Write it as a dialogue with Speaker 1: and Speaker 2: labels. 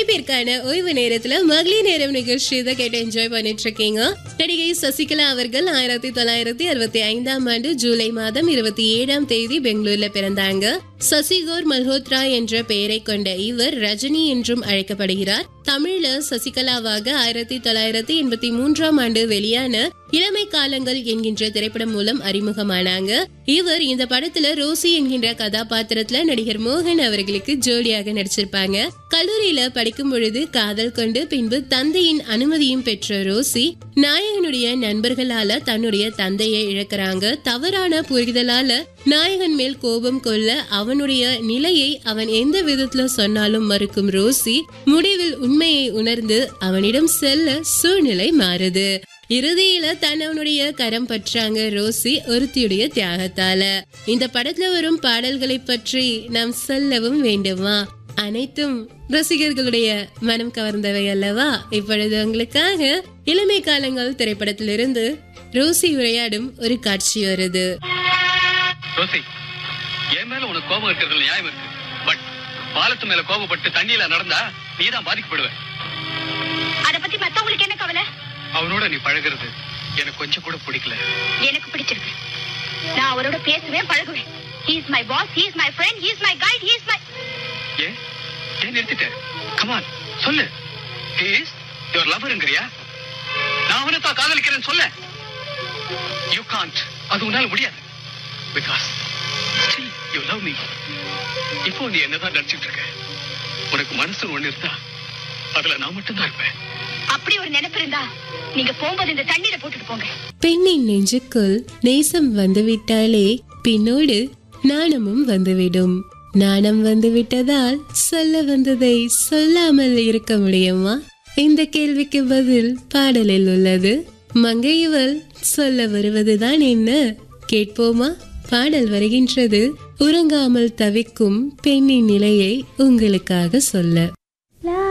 Speaker 1: பேருக்கான ஓய்வு நேரத்துல மகளிர் நேரம் நிகழ்ச்சி தான் கேட்டு என்ஜாய் பண்ணிட்டு இருக்கீங்க நடிகை சசிகலா அவர்கள் ஆயிரத்தி தொள்ளாயிரத்தி அறுபத்தி ஐந்தாம் ஆண்டு ஜூலை மாதம் இருபத்தி ஏழாம் தேதி பெங்களூர்ல பிறந்தாங்க சசிகோர் மல்ஹோத்ரா என்ற பெயரை கொண்ட இவர் ரஜினி என்றும் அழைக்கப்படுகிறார் தமிழ்ல சசிகலாவாக ஆயிரத்தி தொள்ளாயிரத்தி எண்பத்தி மூன்றாம் ஆண்டு வெளியான இளமை காலங்கள் என்கின்ற திரைப்படம் மூலம் அறிமுகமானாங்க இவர் இந்த படத்துல ரோசி என்கின்ற கதாபாத்திரத்துல நடிகர் மோகன் அவர்களுக்கு ஜோடியாக நடிச்சிருப்பாங்க கல்லூரியில படிக்கும் பொழுது காதல் கொண்டு பின்பு தந்தையின் அனுமதியும் பெற்ற ரோசி நாயகனுடைய நண்பர்களால தன்னுடைய தந்தையை இழக்கிறாங்க தவறான புரிதலால நாயகன் மேல் கோபம் கொள்ள அவனுடைய நிலையை அவன் எந்த விதத்துல சொன்னாலும் மறுக்கும் ரோசி முடிவில் உண்மையை உணர்ந்து அவனிடம் செல்ல சூழ்நிலை மாறுது இறுதியில தன் அவனுடைய கரம் பற்றாங்க ரோசி ஒருத்தியுடைய தியாகத்தால இந்த படத்துல வரும் பாடல்களை பற்றி நாம் சொல்லவும் வேண்டுமா அனைத்தும் ரசிகர்களுடைய மனம் கவர்ந்தவை அல்லவா இப்பொழுது உங்களுக்காக இளமை காலங்கள் திரைப்படத்திலிருந்து ரோசி உரையாடும் ஒரு காட்சி வருது
Speaker 2: ரோசி என் மேல உனக்கு கோபம் இருக்கிறதுல நியாயம் இருக்கு பட் பாலத்து மேல கோபப்பட்டு தண்ணியில நடந்தா நீதான் பாதிக்கப்படுவ
Speaker 3: அத பத்தி மத்தவங்களுக்கு என்ன கவலை
Speaker 2: அவனோட நீ பழகுறது எனக்கு கொஞ்சம் கூட பிடிக்கல
Speaker 3: எனக்கு பிடிச்சிருக்கு நான் அவரோட பேசுவேன் பழகுவேன் he is my boss he is my friend he is my guide he is my
Speaker 2: ஏன் ஏன் நிறுத்திட்ட கமான் சொல்லு இஸ் யுவர் லவருங்கிறியா நான் அவனை தான் காதலிக்கிறேன்னு சொல்ல யூ காண்ட் அது உன்னால முடியாது because still you love me இப்போ நீ என்னதான் நினைச்சிட்டு இருக்க உனக்கு மனசு ஒண்ணு இருந்தா அதுல நான் மட்டும்தான் இருப்பேன்
Speaker 3: அப்படி ஒரு நினைப்பு இருந்தா நீங்க போகும்போது இந்த தண்ணீரை போட்டுட்டு போங்க
Speaker 1: பெண்ணின் நெஞ்சுக்குள் நேசம் வந்துவிட்டாலே பின்னோடு நாணமும் வந்துவிடும் நாணம் வந்துவிட்டதால் சொல்ல வந்ததை சொல்லாமல் இருக்க முடியுமா இந்த கேள்விக்கு பதில் பாடலில் உள்ளது மங்கையவள் சொல்ல வருவதுதான் என்ன கேட்போமா பாடல் வருகின்றது உறங்காமல் தவிக்கும் பெண்ணின் நிலையை உங்களுக்காக சொல்ல